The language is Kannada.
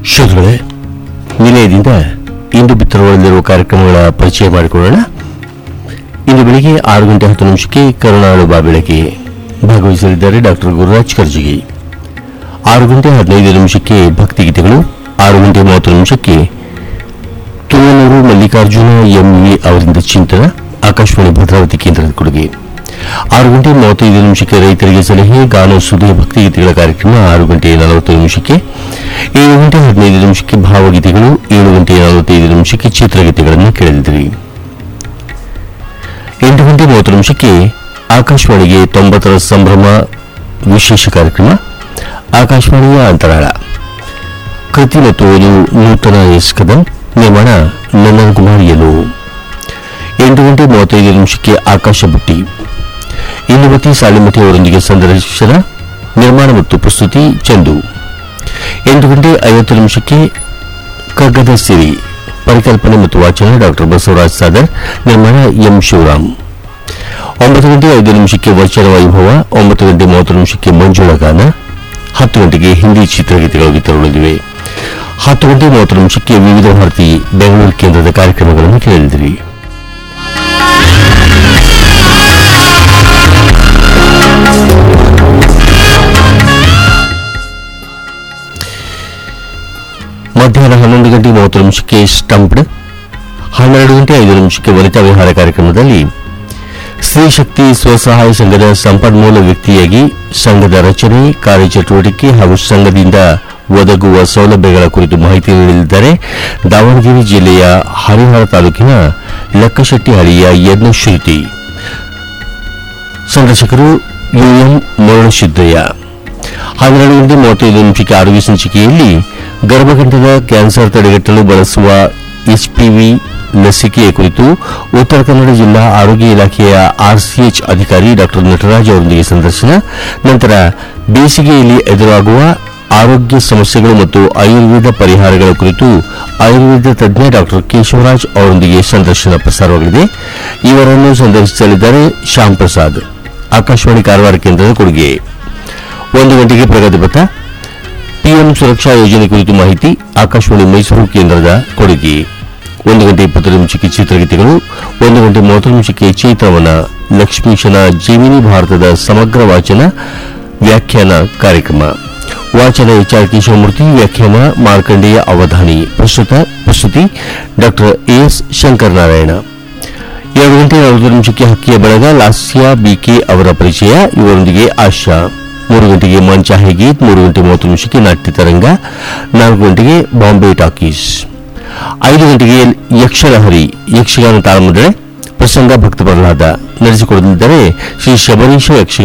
ಶ್ರೋತೃಗಳೇ ನಿಲಯದಿಂದ ಇಂದು ಬಿತ್ತರಗೊಳ್ಳಲಿರುವ ಕಾರ್ಯಕ್ರಮಗಳ ಪರಿಚಯ ಮಾಡಿಕೊಳ್ಳೋಣ ಇಂದು ಬೆಳಿಗ್ಗೆ ಆರು ಗಂಟೆ ಹತ್ತು ನಿಮಿಷಕ್ಕೆ ಕರುಣಾಳು ಬಾಬೆಳಕೆ ಭಾಗವಹಿಸಲಿದ್ದಾರೆ ಡಾಕ್ಟರ್ ಗುರುರಾಜ್ ಕರ್ಜಿಗಿ ಆರು ಗಂಟೆ ಹದಿನೈದು ನಿಮಿಷಕ್ಕೆ ಭಕ್ತಿಗೀತೆಗಳು ಆರು ಗಂಟೆ ಮೂವತ್ತು ನಿಮಿಷಕ್ಕೆ ತುಮನೂರು ಮಲ್ಲಿಕಾರ್ಜುನ ಎಂಇ ಅವರಿಂದ ಚಿಂತನ ಆಕಾಶವಾಣಿ ಭದ್ರಾವತಿ ಕೇಂದ್ರದ ಕೊಡುಗೆ ಆರು ಗಂಟೆ ಮೂವತ್ತೈದು ನಿಮಿಷಕ್ಕೆ ರೈತರಿಗೆ ಸಲಹೆ ಗಾನ ಸುದ್ದಿ ಭಕ್ತಿಗೀತೆಗಳ ಕಾರ್ಯಕ್ರಮ ಆರು ಗಂಟೆ ನಲವತ್ತು ನಿಮಿಷಕ್ಕೆ ಏಳು ಗಂಟೆ ಹದಿನೈದು ನಿಮಿಷಕ್ಕೆ ಭಾವಗೀತೆಗಳು ಏಳು ಗಂಟೆ ನಲವತ್ತೈದು ನಿಮಿಷಕ್ಕೆ ಚಿತ್ರಗೀತೆಗಳನ್ನು ಕೇಳಲಿದ್ದೀರಿ ಎಂಟು ಗಂಟೆ ಮೂವತ್ತು ನಿಮಿಷಕ್ಕೆ ಆಕಾಶವಾಣಿಗೆ ತೊಂಬತ್ತರ ಸಂಭ್ರಮ ವಿಶೇಷ ಕಾರ್ಯಕ್ರಮ ಆಕಾಶವಾಣಿಯ ಅಂತರಾಳ ಕೃತಿ ಮತ್ತು ಓದು ನೂತನ ಎಸ್ ಕದಂ ನಿರ್ಮಾಣ ನನ್ನನ್ ಕುಮಾರಿಯಲು ಎಂಟು ಗಂಟೆ ಮೂವತ್ತೈದು ನಿಮಿಷಕ್ಕೆ ಆಕಾಶ ಬುಟ್ಟಿ ಇಂದುಮತಿ ಸಾಲಿಮಠಿ ಅವರೊಂದಿಗೆ ಸಂದರ್ಶನ ನಿರ್ಮಾಣ ಮತ್ತು ಪ್ರಸ್ತುತಿ ಚಂದು ಎಂಟು ಗಂಟೆ ಐವತ್ತು ನಿಮಿಷಕ್ಕೆ ಕಗ್ಗದ ಸಿರಿ ಪರಿಕಲ್ಪನೆ ಮತ್ತು ವಾಚನ ಡಾಕ್ಟರ್ ಬಸವರಾಜ್ ಸಾದರ್ ನಿರ್ಮಾಣ ಎಂ ಶಿವರಾಮ್ ಒಂಬತ್ತು ಗಂಟೆ ಐದು ನಿಮಿಷಕ್ಕೆ ವಚನ ವೈಭವ ಒಂಬತ್ತು ಗಂಟೆ ಮೂವತ್ತು ನಿಮಿಷಕ್ಕೆ ಮಂಜುಳ ಗಾನ ಹತ್ತು ಗಂಟೆಗೆ ಹಿಂದಿ ಚಿತ್ರಗೀತೆಗಳು ವಿತರಣೆಗೊಳ್ಳಲಿವೆ ಹತ್ತು ಗಂಟೆ ಮೂವತ್ತು ನಿಮಿಷಕ್ಕೆ ವಿವಿಧ ಭಾರತಿ ಬೆಂಗಳೂರು ಕೇಂದ್ರದ ಕಾರ್ಯಕ್ರಮಗಳನ್ನು ಕೇಳಿದಿರಿ ಮಧ್ಯಾಹ್ನ ಹನ್ನೊಂದು ಗಂಟೆ ಮೂವತ್ತು ನಿಮಿಷಕ್ಕೆ ಸ್ಟಂಪ್ಡ್ ಹನ್ನೆರಡು ಗಂಟೆ ಐದು ನಿಮಿಷಕ್ಕೆ ವನಿತಾ ವಿಹಾರ ಕಾರ್ಯಕ್ರಮದಲ್ಲಿ ಸ್ತ್ರೀ ಶಕ್ತಿ ಸ್ವಸಹಾಯ ಸಂಘದ ಸಂಪನ್ಮೂಲ ವ್ಯಕ್ತಿಯಾಗಿ ಸಂಘದ ರಚನೆ ಕಾರ್ಯಚಟುವಟಿಕೆ ಹಾಗೂ ಸಂಘದಿಂದ ಒದಗುವ ಸೌಲಭ್ಯಗಳ ಕುರಿತು ಮಾಹಿತಿ ನೀಡಲಿದ್ದಾರೆ ದಾವಣಗೆರೆ ಜಿಲ್ಲೆಯ ಹರಿಹರ ತಾಲೂಕಿನ ಲಕ್ಕಶೆಟ್ಟಿಹಳ್ಳಿಯ ಯಜ್ಞಶ್ರುತಿ ಸಂದರ್ಶಕರು ಯುಎಂ ಮುರಳಸಿದ್ದಯ್ಯ ಹನ್ನೆರಡು ಗಂಟೆ ಮೂವತ್ತೈದು ನಿಮಿಷಕ್ಕೆ ಆರೋಗ್ಯ ಸಂಚಿಕೆಯಲ್ಲಿ ಗರ್ಭಗಂಠದ ಕ್ಯಾನ್ಸರ್ ತಡೆಗಟ್ಟಲು ಬಳಸುವ ಎಚ್ಪಿವಿ ಲಸಿಕೆಯ ಕುರಿತು ಉತ್ತರ ಕನ್ನಡ ಜಿಲ್ಲಾ ಆರೋಗ್ಯ ಇಲಾಖೆಯ ಆರ್ಸಿಎಚ್ ಅಧಿಕಾರಿ ಡಾಕ್ಟರ್ ನಟರಾಜ್ ಅವರೊಂದಿಗೆ ಸಂದರ್ಶನ ನಂತರ ಬೇಸಿಗೆಯಲ್ಲಿ ಎದುರಾಗುವ ಆರೋಗ್ಯ ಸಮಸ್ಯೆಗಳು ಮತ್ತು ಆಯುರ್ವೇದ ಪರಿಹಾರಗಳ ಕುರಿತು ಆಯುರ್ವೇದ ತಜ್ಞ ಡಾಕ್ಟರ್ ಕೇಶವರಾಜ್ ಅವರೊಂದಿಗೆ ಸಂದರ್ಶನ ಪ್ರಸಾರವಾಗಲಿದೆ ಇವರನ್ನು ಸಂದರ್ಶಿಸಲಿದ್ದಾರೆ ಶ್ಯಾಮ್ ಪ್ರಸಾದ್ ಆಕಾಶವಾಣಿ ಕಾರವಾರ ಕೇಂದ್ರದ ಕೊಡುಗೆ ಒಂದು ಗಂಟೆಗೆ ಪ್ರಗತಿ ಪಥ ಪಿಎಂ ಸುರಕ್ಷಾ ಯೋಜನೆ ಕುರಿತು ಮಾಹಿತಿ ಆಕಾಶವಾಣಿ ಮೈಸೂರು ಕೇಂದ್ರದ ಕೊಡುಗೆ ಒಂದು ಗಂಟೆ ಇಪ್ಪತ್ತು ನಿಮಿಷಕ್ಕೆ ಚಿತ್ರಗೀತೆಗಳು ಒಂದು ಗಂಟೆ ಮೂವತ್ತು ನಿಮಿಷಕ್ಕೆ ಚೈತ್ರವನ ಲಕ್ಷ್ಮೀಶನ ಜೀವಿನಿ ಭಾರತದ ಸಮಗ್ರ ವಾಚನ ವ್ಯಾಖ್ಯಾನ ಕಾರ್ಯಕ್ರಮ ವಾಚನ ಎಚ್ ಆರ್ ಕೇಶವಮೂರ್ತಿ ವ್ಯಾಖ್ಯಾನ ಮಾರ್ಕಂಡೇಯ ಅವಧಾನಿ ಪ್ರಸ್ತುತ ಪ್ರಸ್ತುತಿ ಡಾಕ್ಟರ್ ಎಸ್ ಶಂಕರನಾರಾಯಣ ಎರಡು ಗಂಟೆ ನಲವತ್ತು ನಿಮಿಷಕ್ಕೆ ಹಕ್ಕಿಯ ಬಳಗ ಲಾಸ್ಯ ಬಿಕೆ ಅವರ ಪರಿಚಯ ಇವರೊಂದಿಗೆ ಆಶಾ ಮೂರು ಗಂಟೆಗೆ ಮಂಚ ಗೀತ್ ಮೂರು ಗಂಟೆ ಮೂವತ್ತು ನಿಮಿಷಕ್ಕೆ ನಾಟ್ಯ ತರಂಗ ನಾಲ್ಕು ಗಂಟೆಗೆ ಬಾಂಬೆ ಟಾಕೀಸ್ ಐದು ಗಂಟೆಗೆ ಯಕ್ಷಲಹರಿ ಯಕ್ಷಗಾನ ತಾಳಮದ್ದಳೆ ಪ್ರಸಂಗ ಭಕ್ತ ಪ್ರಹ್ಲಾದ ನಡೆಸಿಕೊಡಲಿದ್ದಾರೆ ಶ್ರೀ ಶಬರೀಶ ಯಕ್ಷಗಾನ